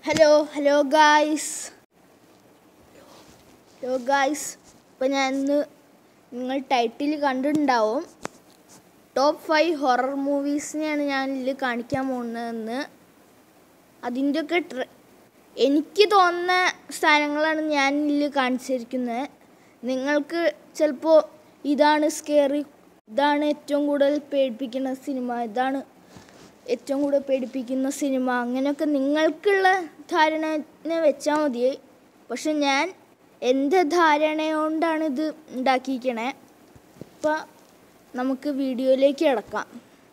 Hello hello guys hello guys ഇപ്പം ഞാൻ ഇന്ന് നിങ്ങൾ ടൈറ്റിൽ കണ്ടിട്ടുണ്ടാവും ടോപ്പ് ഫൈവ് ഹൊറർ മൂവീസിനെയാണ് ഞാൻ ഇതിൽ കാണിക്കാൻ പോകുന്നതെന്ന് അതിൻ്റെയൊക്കെ ട്ര എനിക്ക് തോന്നുന്ന സ്ഥാനങ്ങളാണ് ഞാൻ ഇതിൽ കാണിച്ചിരിക്കുന്നത് നിങ്ങൾക്ക് ചിലപ്പോൾ ഇതാണ് സ്കേറി ഇതാണ് ഏറ്റവും കൂടുതൽ പേടിപ്പിക്കുന്ന സിനിമ ഇതാണ് ഏറ്റവും കൂടുതൽ പേടിപ്പിക്കുന്ന സിനിമ അങ്ങനെയൊക്കെ നിങ്ങൾക്കുള്ള ധാരണനെ വെച്ചാൽ മതി പക്ഷെ ഞാൻ എൻ്റെ ധാരണ കൊണ്ടാണ് ഇത് ഉണ്ടാക്കിയിരിക്കണേ അപ്പം നമുക്ക് വീഡിയോയിലേക്ക് കിടക്കാം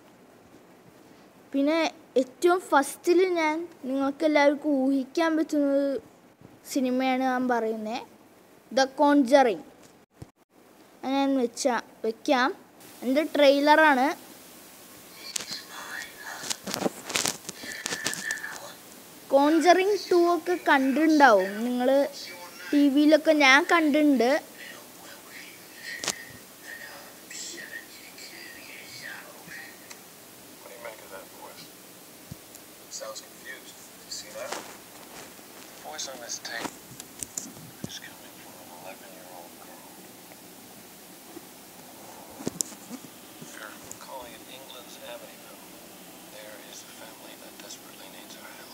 പിന്നെ ഏറ്റവും ഫസ്റ്റിൽ ഞാൻ നിങ്ങൾക്ക് എല്ലാവർക്കും ഊഹിക്കാൻ പറ്റുന്ന ഒരു സിനിമയാണ് ഞാൻ പറയുന്നത് ദ കോൺജറിങ് ഞാൻ വെച്ചാ വെക്കാം എൻ്റെ ട്രെയിലറാണ് കോൺജറിങ് ടു ഒക്കെ കണ്ടിട്ടുണ്ടാവും നിങ്ങൾ ടി വിയിലൊക്കെ ഞാൻ കണ്ടിട്ടുണ്ട് What do you make of that voice? Sounds confused. You see that? The voice on this tape is coming from an 11-year-old girl. If you're calling it England's Amityville, there is a family that desperately needs our help.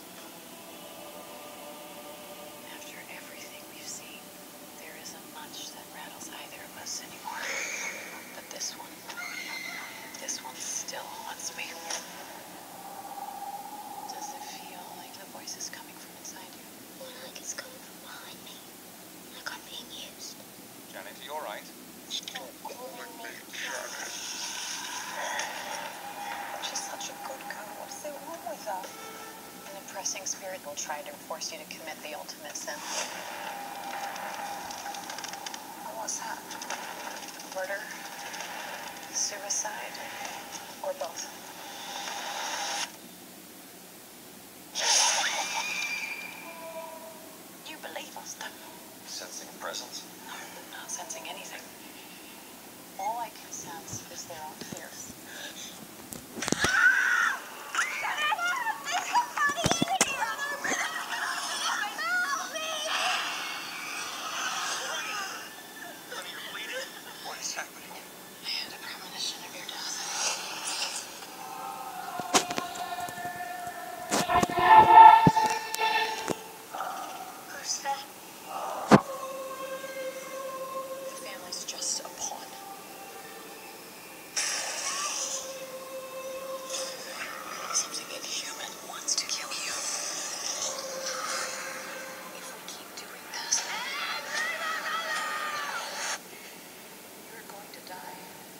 After everything we've seen, there isn't much that rattles either of us anymore. But this one, this one still haunts me. Does it feel like the voice is coming from inside you? Or like it's coming from behind me. Like I'm being used. Janet, are you alright? Stop calling me She's such a good girl. What's so wrong with her? An oppressing spirit will try to force you to commit the ultimate sin. What's that? Murder? Suicide? Or both? You believe us, don't you? Sensing a presence? No, I'm not sensing anything. All I can sense is their own fears. Honey, you're bleeding? What is happening? I had a premonition of your death. Who's that? The family's just a pawn. Something inhuman wants to kill you. If we keep doing this, you're going to die.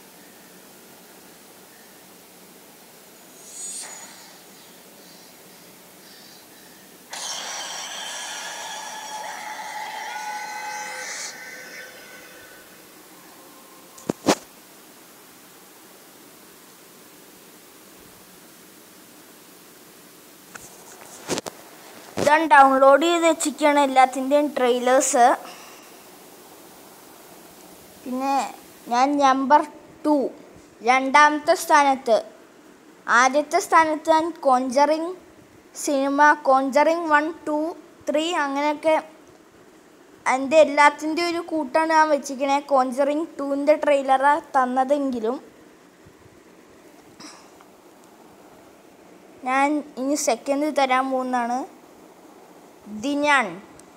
ഇതാണ് download ചെയ്ത് വെച്ചിരിക്കുകയാണ് എല്ലാത്തിൻ്റെയും trailers പിന്നെ ഞാൻ number two രണ്ടാമത്തെ സ്ഥാനത്ത് ആദ്യത്തെ സ്ഥാനത്ത് ഞാൻ conjuring cinema conjuring one two three അങ്ങനെയൊക്കെ അതിൻ്റെ എല്ലാത്തിൻ്റെ ഒരു കൂട്ടാണ് ഞാൻ വെച്ചിരിക്കണേ കോഞ്ചറിങ് ടുവിൻ്റെ ട്രെയിലറാണ് തന്നതെങ്കിലും ഞാൻ ഇനി സെക്കൻഡ് തരാൻ പോകുന്നതാണ് ദിനാൻ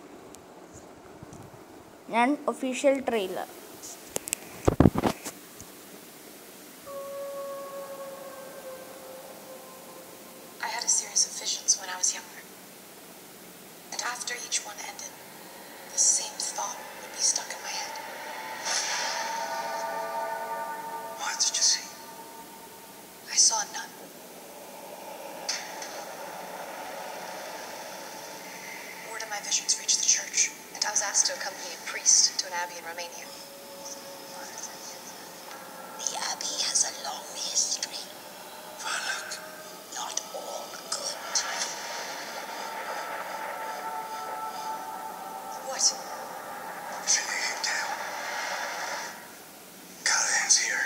ഞാൻ official trailer I had a series of visions when I was younger. And after each one ended, the same thought would be stuck in my head. What did you see? I saw a nun. Word of my visions reached the church, and I was asked to accompany a priest to an abbey in Romania. The Abbey has a long history. Valak. Not all good. What? She lay him down. Callahan's here.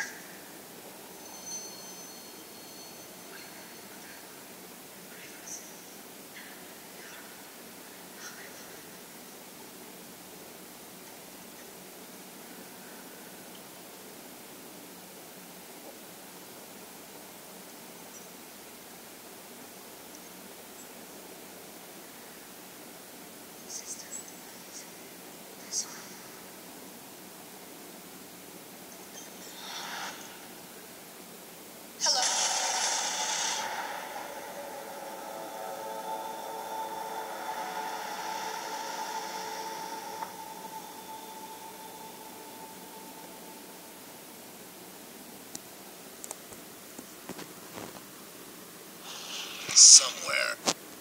somewhere.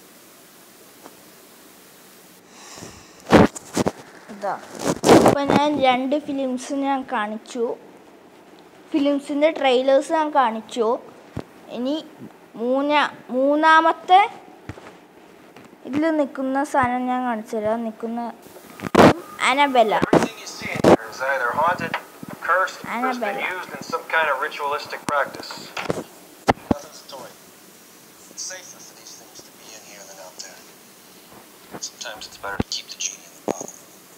ഇതാ ഇപ്പം ഞാൻ രണ്ട് films ഞാൻ കാണിച്ചു ഫിലിംസിൻ്റെ trailers ഞാൻ കാണിച്ചു ഇനി മൂന്നാ മൂന്നാമത്തെ ഇതിൽ നിൽക്കുന്ന സാധനം ഞാൻ കാണിച്ചു തരാം നിൽക്കുന്ന Annabelle Everything you see in here is either haunted, cursed, or has been Annabella. used in some kind of ritualistic practice. Nothing's a toy. It's safer for these things to be in here than out there. Sometimes it's better to keep the genie in the bottle.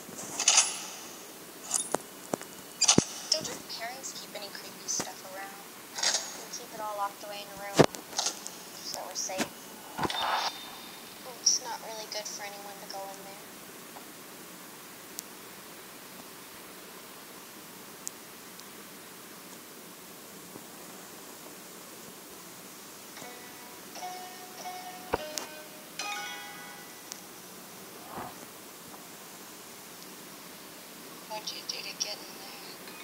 Don't your parents keep any creepy stuff around? We keep it all locked away in a room, so we're safe. Oh, it's not really good for anyone to go in there. What'd you do to get in there?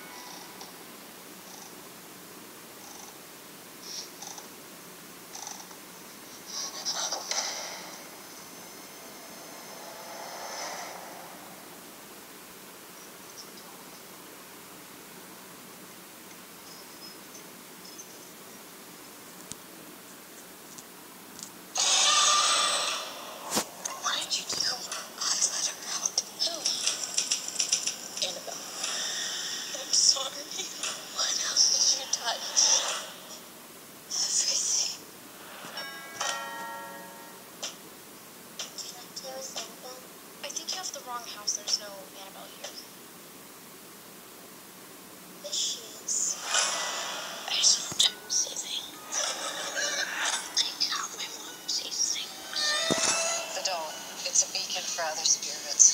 What did you do? I let her out. Who? Annabelle. I'm sorry. What else did you touch? Everything. Can I play with Annabelle? I think you have the wrong house. There's no Annabelle here. Yes, she is. I sometimes see things. Like how my mom sees things. The dome. It's a beacon for other spirits.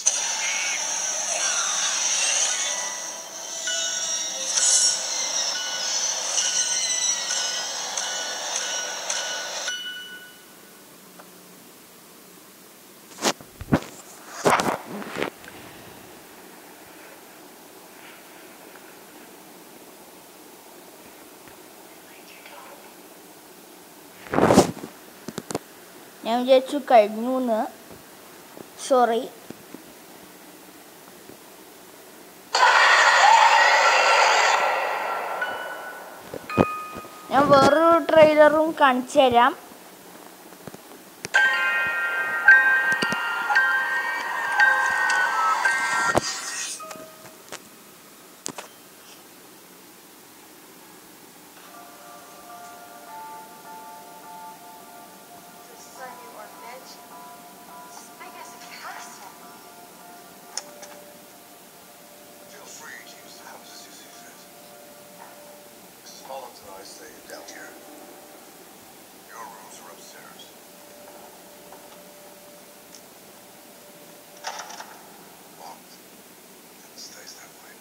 ഞാൻ വിചാരിച്ചു കഴിഞ്ഞു എന്ന് sorry ഞാൻ വേറൊരു ട്രെയിലറും കാണിച്ചു തരാം This is our new orphanage. It's as big as a castle. Feel free to use the house as you see fit. Mrs. Mullins and I stay down here. Your rooms are upstairs. Locked. And it stays that way.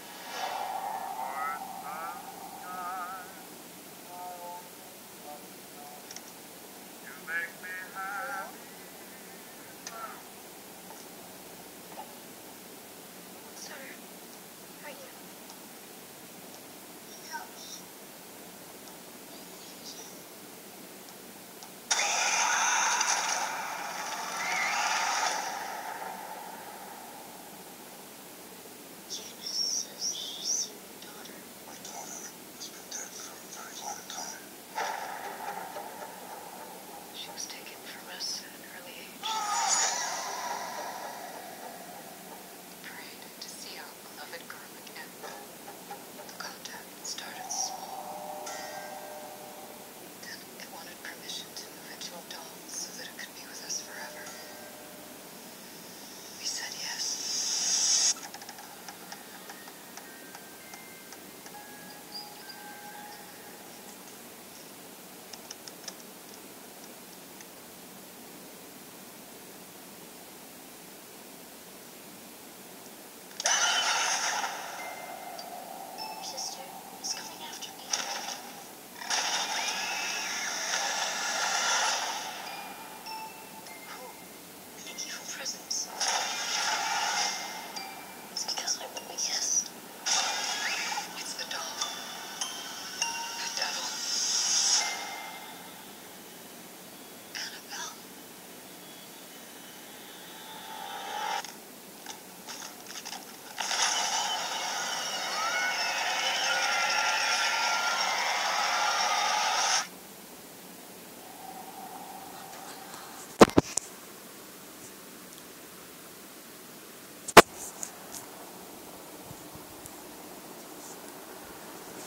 Sir, are you?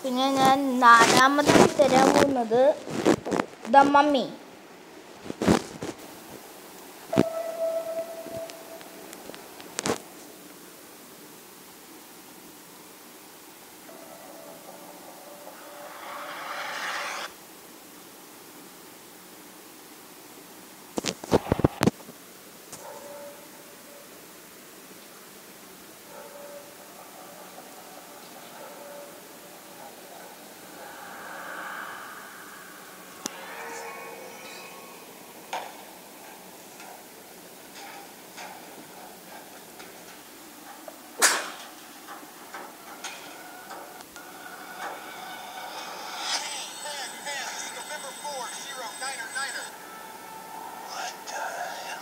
പിന്നെ ഞാൻ നാലാമതായി തരാൻ പോകുന്നത് the mummy What the hell?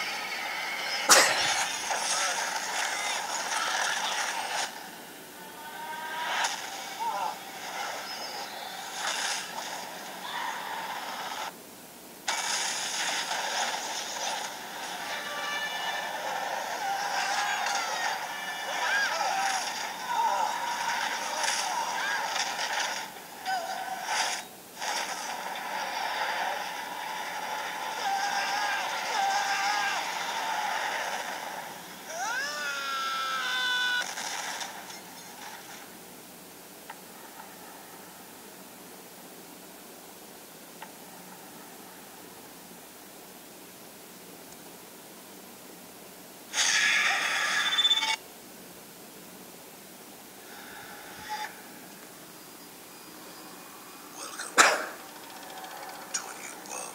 Welcome to a new world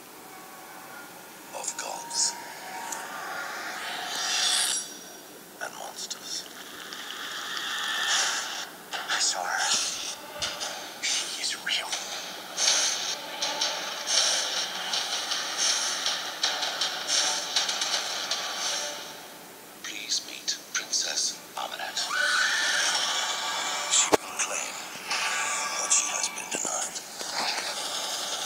of gods and monsters. I saw her. She is real. Please meet Princess Amunet. She will claim what she has been denied.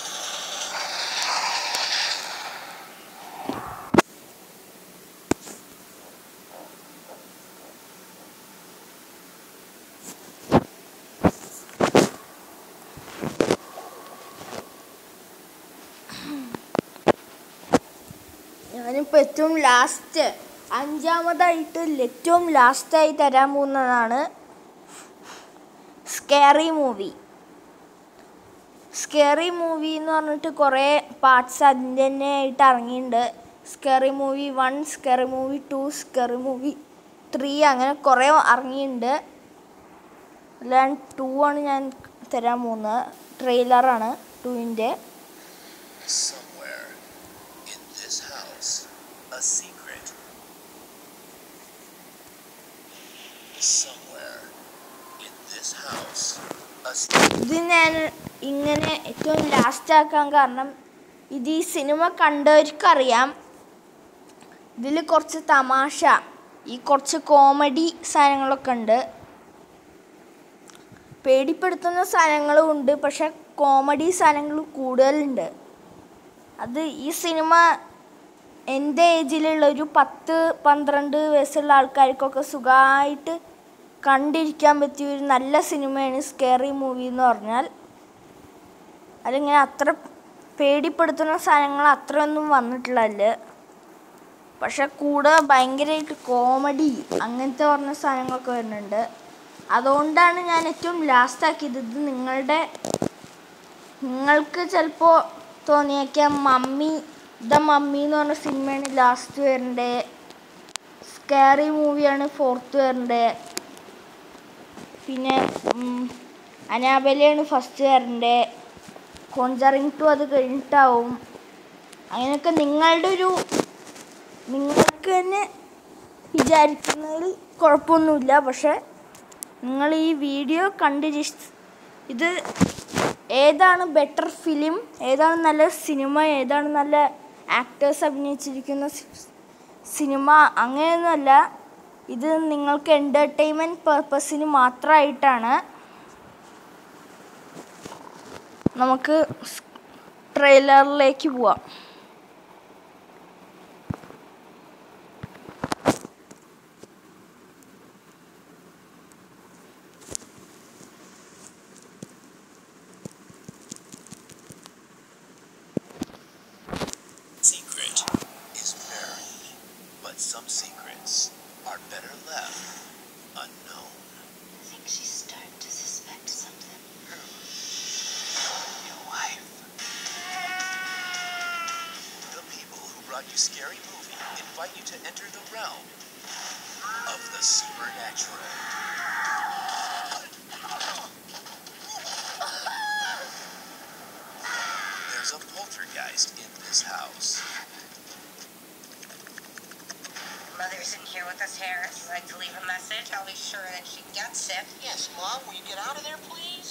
ഞാനിപ്പോൾ ഏറ്റവും last അഞ്ചാമതായിട്ട് ഏറ്റവും ലാസ്റ്റായി തരാൻ പോകുന്നതാണ് scary movie scary movie എന്ന് പറഞ്ഞിട്ട് കുറേ parts അതിൻ്റെ തന്നെ ആയിട്ട് ഇറങ്ങിയിട്ടുണ്ട് scary movie one scary movie two scary movie three അങ്ങനെ കുറേ ഇറങ്ങിയിട്ടുണ്ട് അല്ലാണ്ട് ടു ആണ് ഞാൻ തരാൻ പോകുന്നത് ട്രെയിലറാണ് ടുവിൻ്റെ Somewhere in this house, a secret. Somewhere in this house, a secret. ഇത് ഞാൻ ഇങ്ങനെ ഏറ്റവും ലാസ്റ്റ് ആക്കാൻ കാരണം ഇത് ഈ സിനിമ കണ്ടവർക്കറിയാം ഇതിൽ കുറച്ച് തമാശ ഈ കുറച്ച് കോമഡി സാധനങ്ങളൊക്കെ ഉണ്ട് പേടിപ്പെടുത്തുന്ന സാധനങ്ങളും ഉണ്ട് പക്ഷെ കോമഡി സാധനങ്ങൾ കൂടുതലുണ്ട് അത് ഈ സിനിമ എൻ്റെ ഏജിലുള്ള ഒരു പത്ത് പന്ത്രണ്ട് വയസ്സുള്ള ആൾക്കാർക്കൊക്കെ സുഖമായിട്ട് കണ്ടിരിക്കാൻ പറ്റിയ ഒരു നല്ല സിനിമയാണ് സ്കേറി മൂവി എന്ന് പറഞ്ഞാൽ അതിങ്ങനെ അത്ര പേടിപ്പെടുത്തുന്ന സാധനങ്ങൾ അത്രയൊന്നും വന്നിട്ടുള്ളതല്ല പക്ഷെ കൂടെ ഭയങ്കരമായിട്ട് കോമഡി അങ്ങനത്തെ പറഞ്ഞ സാധനങ്ങളൊക്കെ വരുന്നുണ്ട് അതുകൊണ്ടാണ് ഞാൻ ഏറ്റവും ലാസ്റ്റ് ആക്കിയത് ഇത് നിങ്ങളുടെ നിങ്ങൾക്ക് ചിലപ്പോൾ തോന്നിയേക്കാം മമ്മി ദ മമ്മി എന്ന് പറഞ്ഞ സിനിമയാണ് ലാസ്റ്റ് വരണ്ടേ സ്കാറി മൂവിയാണ് ഫോർത്ത് വരണ്ടേ പിന്നെ ഉം, അനാബലയാണ് ഫസ്റ്റ് വരണ്ടേ കോൺജറിങ് ടു അത് കഴിഞ്ഞിട്ടാവും അങ്ങനെയൊക്കെ നിങ്ങളുടെ ഒരു നിങ്ങൾക്ക് തന്നെ വിചാരിക്കുന്നതിൽ കുഴപ്പമൊന്നുമില്ല പക്ഷെ നിങ്ങൾ ഈ വീഡിയോ കണ്ട് ജസ്റ്റ് ഇത് ഏതാണ് ബെറ്റർ ഫിലിം ഏതാണ് നല്ല സിനിമ ഏതാണ് നല്ല ആക്ടേഴ്സ് അഭിനയിച്ചിരിക്കുന്ന സി- സിനിമ അങ്ങനെയൊന്നുമല്ല ഇത് നിങ്ങൾക്ക് എൻ്റർടൈൻമെൻറ്റ് പർപ്പസിന് മാത്രമായിട്ടാണ് നമുക്ക് ട്രെയിലറിലേക്ക് പോവാം some secrets are better left unknown. I think she's starting to suspect something. Your wife. The people who brought you Scary Movie invite you to enter the realm of the supernatural. There's a poltergeist in this house. Mother's in here with us, Harris. You'd like to leave a message? I'll be sure that she gets it. Yes, Mom, will you get out of there, please?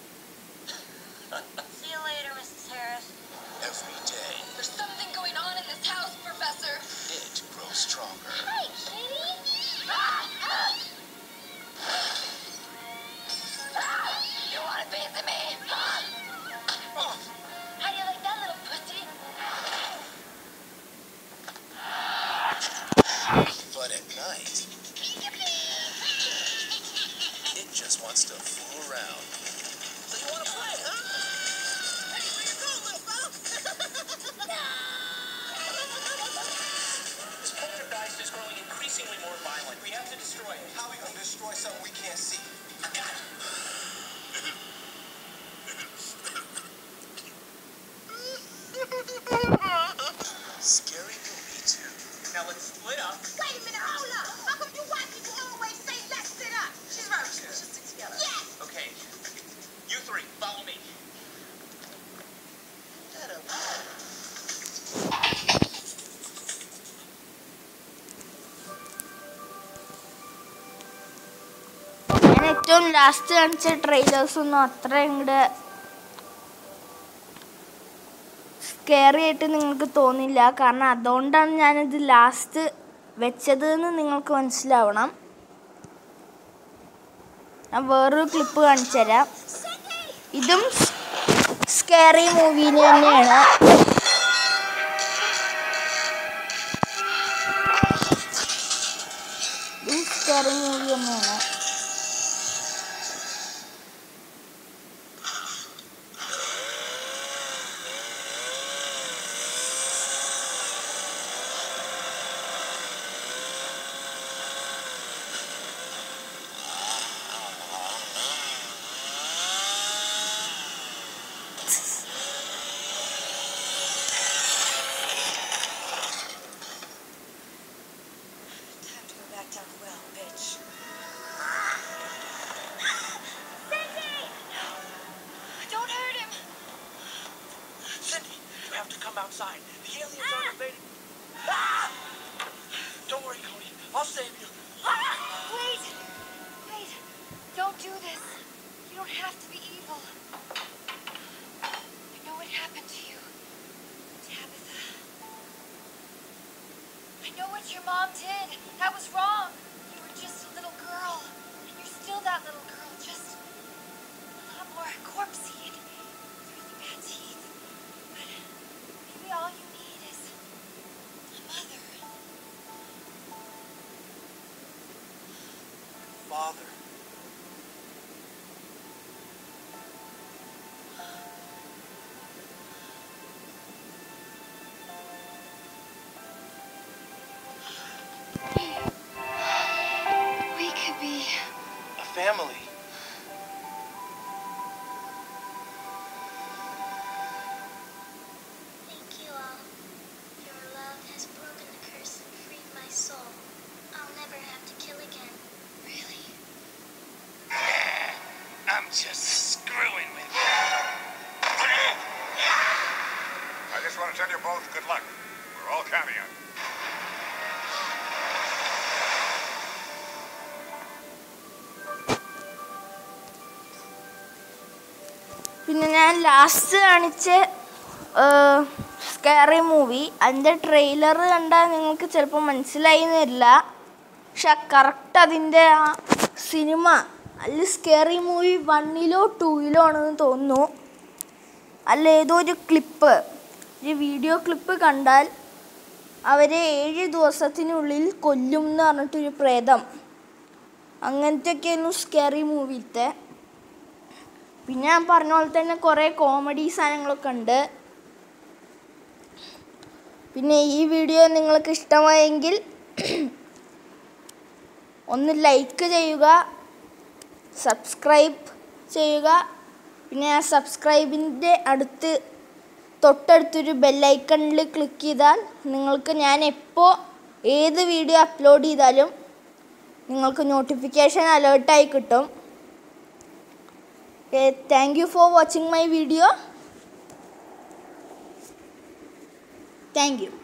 See you later, Mrs. Harris. Every day, There's something going on in this house, Professor. it grows stronger. Hey, Kitty! You want a piece of me? How do you like that little pussy? But at night, it just wants to fool around. So you want to play, huh? Hey, where you going, little fella? this poltergeist is growing increasingly more violent. We have to destroy it. How are we going to destroy something we can't see? I got it. Scary Movie 2. Now let's split up. Wait a minute, hold up. How come you white people always say let's sit up? She's right. We should just stick together. Yes. Okay. You three, follow me. ഞാൻ ഏറ്റവും last കാണിച്ച trailers ഒന്നും അത്ര ഇങ്ങോട്ട് scary ആയിട്ട് നിങ്ങൾക്ക് തോന്നില്ല കാരണം അതുകൊണ്ടാണ് ഞാനിത് ലാസ്റ്റ് വെച്ചത് എന്ന് നിങ്ങൾക്ക് മനസ്സിലാവണം ഞാൻ വേറൊരു ക്ലിപ്പ് കാണിച്ചു തരാം ഇതും സ്കെയറി മൂവിന് തന്നെയാണ് ഇതും സ്കെയറി മൂവി തന്നെയാണ് Time to go back down the well, bitch. Don't hurt him. Cindy, you have to come outside. The aliens are invading. Ah! Don't worry, Cody. I'll save you. Wait. Wait. Don't do this. You don't have to be evil. I know what happened to you. Tabitha. I know what your mom did. That was wrong. You were just a little girl. And you're still that little girl, just a lot more corpsey and really bad teeth. But maybe all you need is a mother. Father. We could be. A family. Thank you all. Your love has broken the curse and freed my soul. I'll never have to kill again. Really? I'm just screwing with you. I just want to tell you both good luck. We're all counting on you. പിന്നെ ഞാൻ last കാണിച്ച scary movie അതിൻ്റെ trailer കണ്ടാൽ നിങ്ങൾക്ക് ചിലപ്പോൾ മനസ്സിലായി എന്ന് വരില്ല പക്ഷെ കറക്റ്റ് അതിൻ്റെ ആ സിനിമ അല്ല സ്കെയറി മൂവി വണ്ണിലോ ടൂയിലോ ആണെന്ന് തോന്നുന്നു അല്ല ഏതോ ഒരു ക്ലിപ്പ് ഒരു വീഡിയോ ക്ലിപ്പ് കണ്ടാൽ അവരെ ഏഴ് ദിവസത്തിനുള്ളിൽ കൊല്ലും എന്ന് പറഞ്ഞിട്ടൊരു പ്രേതം അങ്ങനത്തെയൊക്കെയായിരുന്നു സ്കെയറി മൂവിയിലത്തെ പിന്നെ ഞാൻ പറഞ്ഞ പോലെ തന്നെ കുറേ കോമഡി സാധനങ്ങളൊക്കെ ഉണ്ട് പിന്നെ ഈ വീഡിയോ നിങ്ങൾക്ക് ഇഷ്ടമായെങ്കിൽ ഒന്ന് ലൈക്ക് ചെയ്യുക സബ്സ്ക്രൈബ് ചെയ്യുക പിന്നെ ആ സബ്സ്ക്രൈബിൻ്റെ അടുത്ത് തൊട്ടടുത്തൊരു ബെല്ലൈക്കണിൽ ക്ലിക്ക് ചെയ്താൽ നിങ്ങൾക്ക് ഞാൻ എപ്പോൾ ഏത് വീഡിയോ അപ്ലോഡ് ചെയ്താലും നിങ്ങൾക്ക് നോട്ടിഫിക്കേഷൻ അലേർട്ടായി കിട്ടും thank you for watching my video thank U